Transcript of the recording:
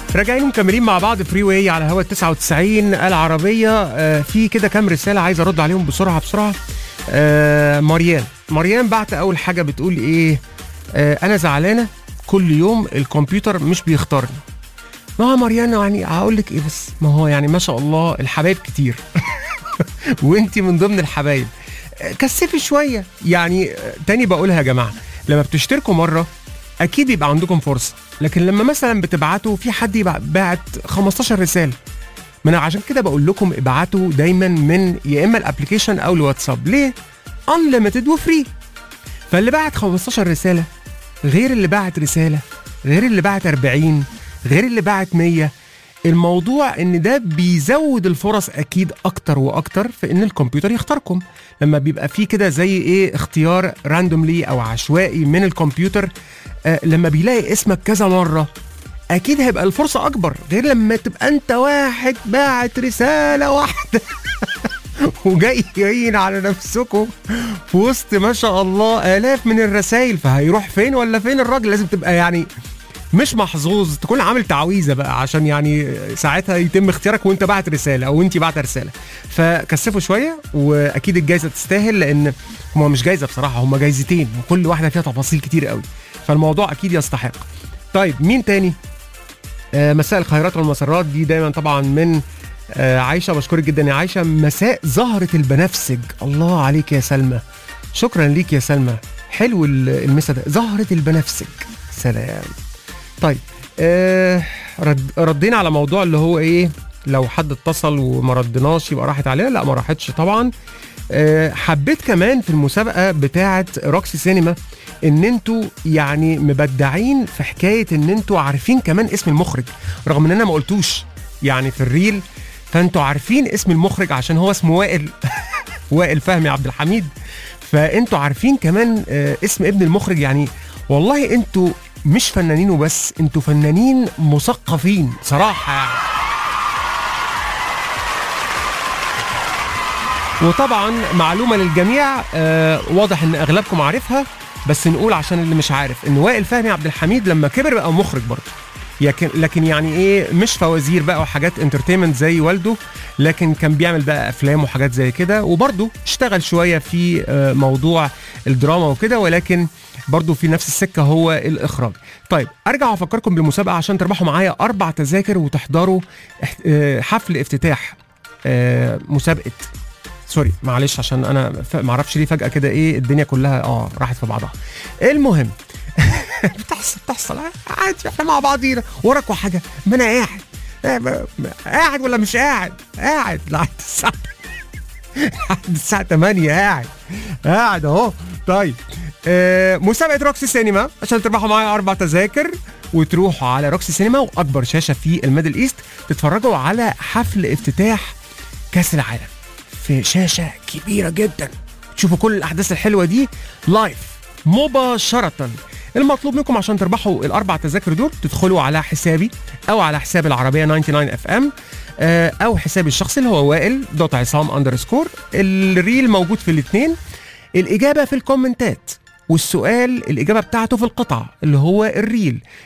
راجعين مكملين مع بعض فري واي على هوا 99 العربيه آه في كده كام رساله عايز ارد عليهم بسرعه بسرعه آه مريان مريان بعت اول حاجه بتقول ايه آه انا زعلانه كل يوم الكمبيوتر مش بيختارني ما هو مريان يعني هقول لك ايه بس ما هو يعني ما شاء الله الحبايب كتير وانت من ضمن الحبايب آه، كثفي شويه يعني آه، تاني بقولها يا جماعه لما بتشتركوا مره اكيد بيبقى عندكم فرصه لكن لما مثلا بتبعتوا في حد يبع- باعت 15 رساله ما انا عشان كده بقول لكم ابعتوا دايما من يا اما الابلكيشن او الواتساب ليه انليمتد وفري فاللي بعت 15 رساله غير اللي بعت رساله غير اللي بعت 40 غير اللي بعت 100 الموضوع ان ده بيزود الفرص اكيد اكتر واكتر في ان الكمبيوتر يختاركم لما بيبقى فيه كده زي ايه اختيار راندوملي او عشوائي من الكمبيوتر آه لما بيلاقي اسمك كذا مره اكيد هيبقى الفرصه اكبر غير لما تبقى انت واحد باعت رساله واحده وجاي جايين على نفسكم في وسط ما شاء الله الاف من الرسائل فهيروح فين ولا فين الراجل لازم تبقى يعني مش محظوظ تكون عامل تعويذه بقى عشان يعني ساعتها يتم اختيارك وانت بعت رساله او انت بعت رساله فكثفوا شويه واكيد الجائزه تستاهل لان هما مش جايزه بصراحه هما جايزتين وكل واحده فيها تفاصيل كتير قوي فالموضوع اكيد يستحق طيب مين تاني آه مساء الخيرات والمسرات دي دايما طبعا من آه عايشه بشكرك جدا يا عايشه مساء زهره البنفسج الله عليك يا سلمى شكرا ليك يا سلمى حلو ال- المسا ده زهره البنفسج سلام طيب آه رد ردينا على موضوع اللي هو ايه لو حد اتصل وما ردناش يبقى راحت علينا لا ما راحتش طبعا آه حبيت كمان في المسابقه بتاعه روكسي سينما ان انتوا يعني مبدعين في حكايه ان انتوا عارفين كمان اسم المخرج رغم ان انا ما قلتوش يعني في الريل فانتوا عارفين اسم المخرج عشان هو اسمه وائل وائل فهمي عبد الحميد فانتوا عارفين كمان آه، اسم ابن المخرج يعني والله انتوا مش فنانين وبس انتوا فنانين مثقفين صراحه يعني وطبعا معلومه للجميع آه واضح ان اغلبكم عارفها بس نقول عشان اللي مش عارف ان وائل فهمي عبد الحميد لما كبر بقى مخرج برضه لكن لكن يعني ايه مش فوازير بقى وحاجات انترتينمنت زي والده لكن كان بيعمل بقى افلام وحاجات زي كده وبرضه اشتغل شويه في آه، موضوع الدراما وكده ولكن برضه في نفس السكه هو الاخراج. طيب ارجع افكركم بالمسابقه عشان تربحوا معايا اربع تذاكر وتحضروا احت- آه، حفل افتتاح آه، مسابقه سوري معلش عشان انا ف- معرفش ليه فجاه كده ايه الدنيا كلها اه راحت في بعضها المهم بتحصل بتحصل عادي احنا مع بعضينا وراكوا حاجه ما انا قاعد آه، ب- ب- قاعد ولا مش قاعد قاعد لحد الساعه لحد الساعه 8 قاعد قاعد اهو طيب آه مسابقه روكسي سينما عشان تربحوا معايا اربع تذاكر وتروحوا على روكسي سينما واكبر شاشه في الميدل ايست تتفرجوا على حفل افتتاح كاس العالم في شاشه كبيره جدا تشوفوا كل الاحداث الحلوه دي لايف مباشره المطلوب منكم عشان تربحوا الاربع تذاكر دول تدخلوا على حسابي او على حساب العربيه 99 اف ام او حسابي الشخصي اللي هو وائل دوت عصام اندرسكور الريل موجود في الاثنين الاجابه في الكومنتات والسؤال الاجابه بتاعته في القطعه اللي هو الريل